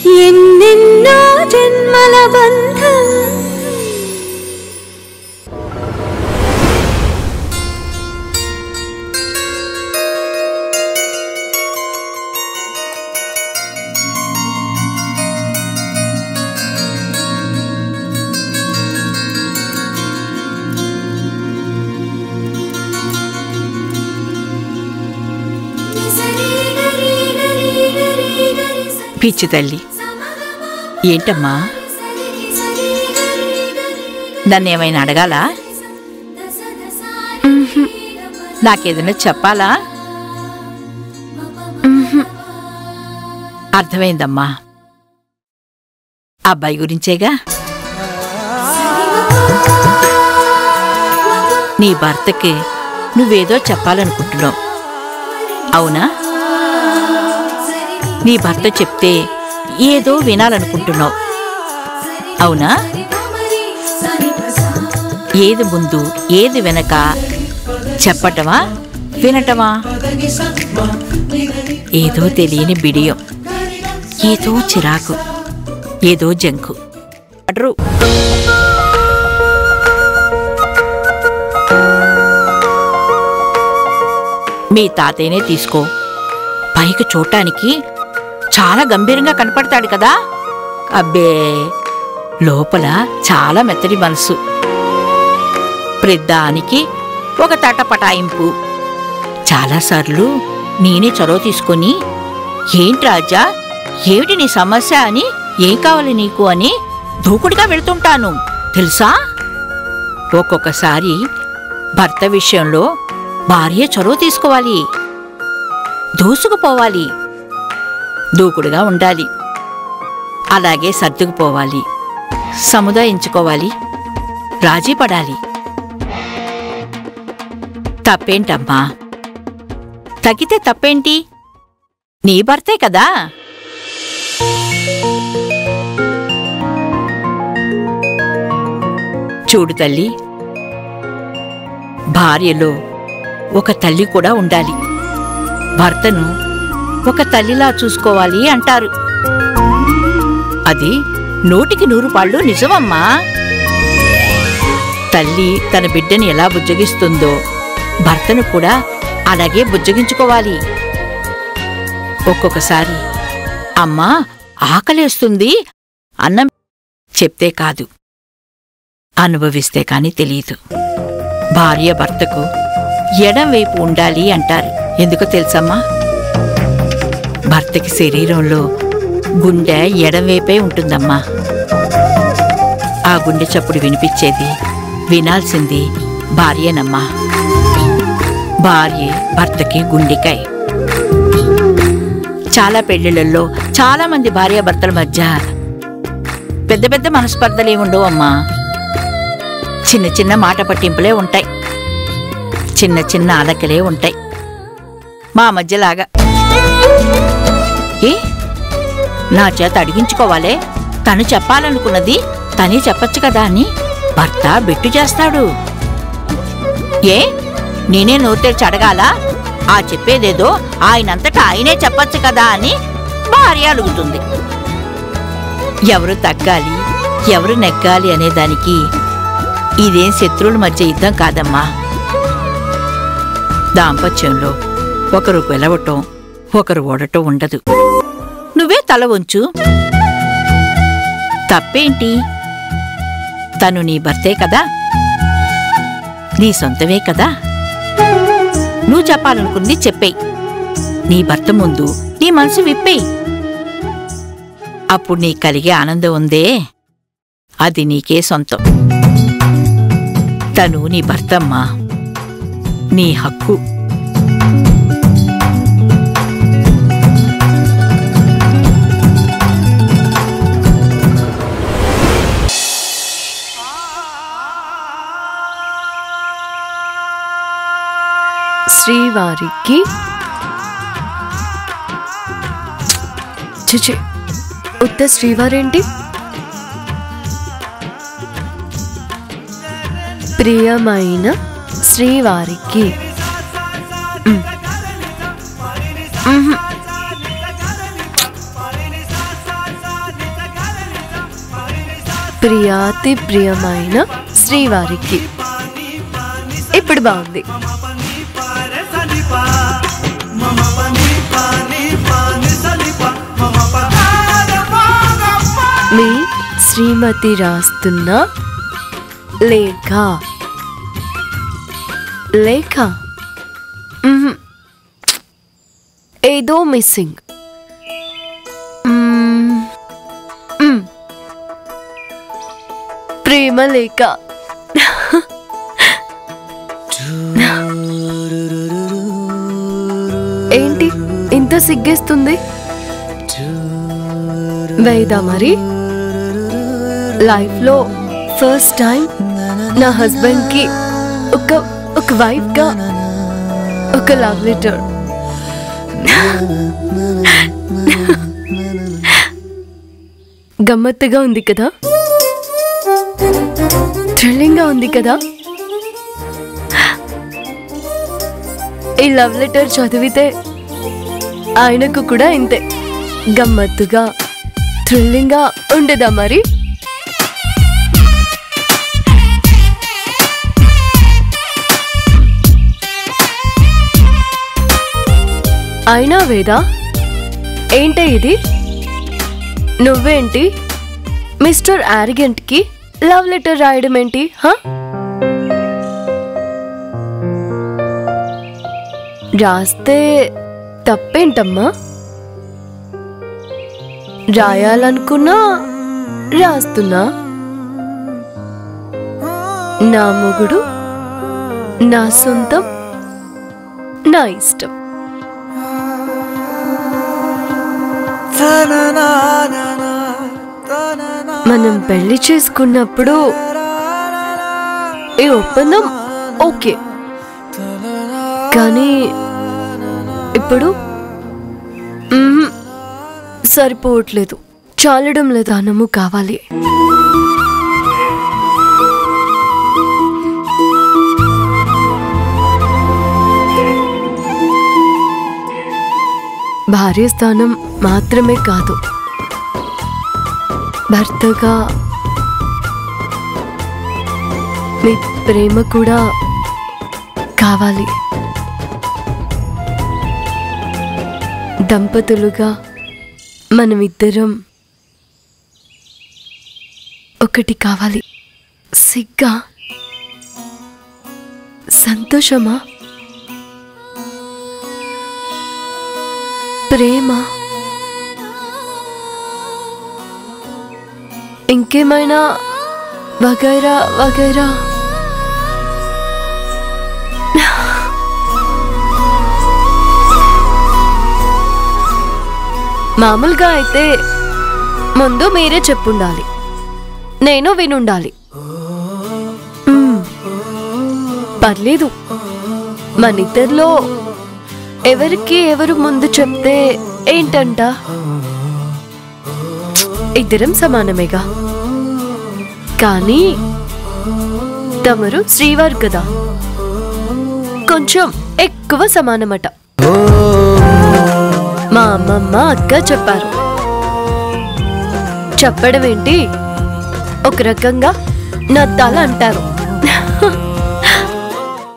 ఎన్నెన్నో జన్మల బంధం పిచ్చి తల్లి ఏంటమ్మా నన్ను ఏమైనా అడగాలా నాకేదైనా చెప్పాలా అర్థమైందమ్మా అబ్బాయి గురించేగా నీ భర్తకి నువ్వేదో చెప్పాలనుకుంటున్నావు అవునా నీ భర్త చెప్తే ఏదో వినాలనుకుంటున్నావు అవునా ఏది ముందు ఏది వెనక చెప్పటమా వినటమా ఏదో తెలియని బిడియం ఏదో చిరాకు ఏదో జంకు అడ్రు మీ తాతయ్యనే తీసుకో పైకి చూడటానికి చాలా గంభీరంగా కనపడతాడు కదా అబ్బే లోపల చాలా మెత్తడి మనసు ప్రతిదానికి ఒక తటపటాయింపు చాలాసార్లు నేనే చొరవ తీసుకొని ఏంటి రాజా ఏమిటి నీ సమస్య అని ఏం కావాలి నీకు అని దూకుడుగా వెళ్తుంటాను తెలుసా ఒక్కొక్కసారి భర్త విషయంలో భార్య చొరవ తీసుకోవాలి దూసుకుపోవాలి దూకుడుగా ఉండాలి అలాగే సర్దుకుపోవాలి సముదాయించుకోవాలి రాజీ పడాలి తప్పేంటమ్మా తగ్గితే తప్పేంటి నీ భర్తే కదా చూడు తల్లి భార్యలో ఒక తల్లి కూడా ఉండాలి భర్తను ఒక తల్లిలా చూసుకోవాలి అంటారు అది నూటికి నూరు పాళ్ళు నిజమమ్మా తల్లి తన బిడ్డని ఎలా బుజ్జగిస్తుందో భర్తను కూడా అలాగే బుజ్జగించుకోవాలి ఒక్కొక్కసారి అమ్మా ఆకలేస్తుంది అన్నం చెప్తే కాదు అనుభవిస్తే కాని తెలియదు భార్య భర్తకు ఎడం వైపు ఉండాలి అంటారు ఎందుకో తెలుసమ్మా భర్తకి శరీరంలో గుండె ఎడమవైపే ఉంటుందమ్మా ఆ గుండె చప్పుడు వినిపించేది వినాల్సింది భార్యనమ్మా భార్య భర్తకి గుండెకాయ చాలా పెళ్లిళ్లలో చాలా మంది భార్యాభర్తల మధ్య పెద్ద పెద్ద మనస్పర్ధలే ఉండవమ్మా చిన్న చిన్న మాట పట్టింపులే ఉంటాయి చిన్న చిన్న అలకలే ఉంటాయి మా మధ్యలాగా ఏ నా చేత అడిగించుకోవాలే తను చెప్పాలనుకున్నది తనే చెప్పొచ్చు కదా అని భర్త బెట్టు చేస్తాడు ఏ నేనే నోరు తెరిచి అడగాలా ఆ చెప్పేదేదో ఆయనంతటా ఆయనే చెప్పొచ్చు కదా అని భార్య అడుగుతుంది ఎవరు తగ్గాలి ఎవరు నెగ్గాలి అనే దానికి ఇదేం శత్రువుల మధ్య యుద్ధం కాదమ్మా దాంపత్యంలో ఒకరు గెలవటం ఒకరు ఓడటం ఉండదు నువ్వే తల వంచు తప్పేంటి తను నీ భర్తే కదా నీ సొంతమే కదా నువ్వు చెప్పాలనుకుంది చెప్పేయ్ నీ భర్త ముందు నీ మనసు విప్పేయ్ అప్పుడు నీ కలిగే ఆనందం ఉందే అది నీకే సొంతం తను నీ భర్తమ్మా నీ హక్కు శ్రీవారికి చిచి ఉత్త శ్రీవారేంటి ప్రియమైన శ్రీవారికి మ్. మ్హ్. ప్రియాతి ప్రియమైన శ్రీవారికి ఇప్పుడు బాగుంది మీ శ్రీమతి రాస్తున్న లేఖ లేఖ మ్మ్. ఏదో మిస్సింగ్ మ్మ్. మ్మ్. ప్రేమ లేఖ ఏంటి ఇంత సిగ్గేస్తుంది వేదా మరి లైఫ్ లో ఫస్ట్ టైం నా హస్బెండ్ కి ఒక ఒక వైఫ్ గా ఒక లవ్ లెటర్ గమ్మత్తుగా ఉంది కదా థ్రిల్లింగ్ గా ఉంది కదా ఈ లవ్ లెటర్ చదివితే ఆయనకు కూడా ఇంతే గమ్మత్తుగా థ్రిల్లింగ్ గా ఉండదా మరి అయినా వేదా ఏంటే ఇది నువ్వేంటి మిస్టర్ ఆరిగెంట్ కి లవ్ లెటర్ రాయడం ఏంటి హా రాస్తే తప్పేంటమ్మా రాయాలనుకున్నా రాస్తున్నా నా మొగుడు నా సొంతం నా ఇష్టం మనం పెళ్లి చేసుకున్నప్పుడు ఈ ఒప్పందం ఓకే కానీ ఇప్పుడు మ్మ్, సరిపోవట్లేదు చాలడం లేదు అన్నము కావాలి భార్య స్థానం మాత్రమే కాదు భర్తగా మీ ప్రేమ కూడా కావాలి దంపతులుగా మనమిద్దరం ఒకటి కావాలి సిగ్గా సంతోషమా ప్రేమ ఇంకేమైనా వగైరా వగైరా మామూలుగా అయితే ముందు మీరే చెప్పుండాలి నేను వినుండాలి మ్మ్. పర్లేదు మనిద్దరిలో ఎవరికి ఎవరు ముందు చెప్తే ఏంటంట ఇద్దరం సమానమేగా కానీ తమరు శ్రీవారు కదా కొంచెం ఎక్కువ సమానమట మా అమ్మమ్మ అక్క చెప్పారు చెప్పడం ఏంటి ఒక రకంగా నా తల అంటారు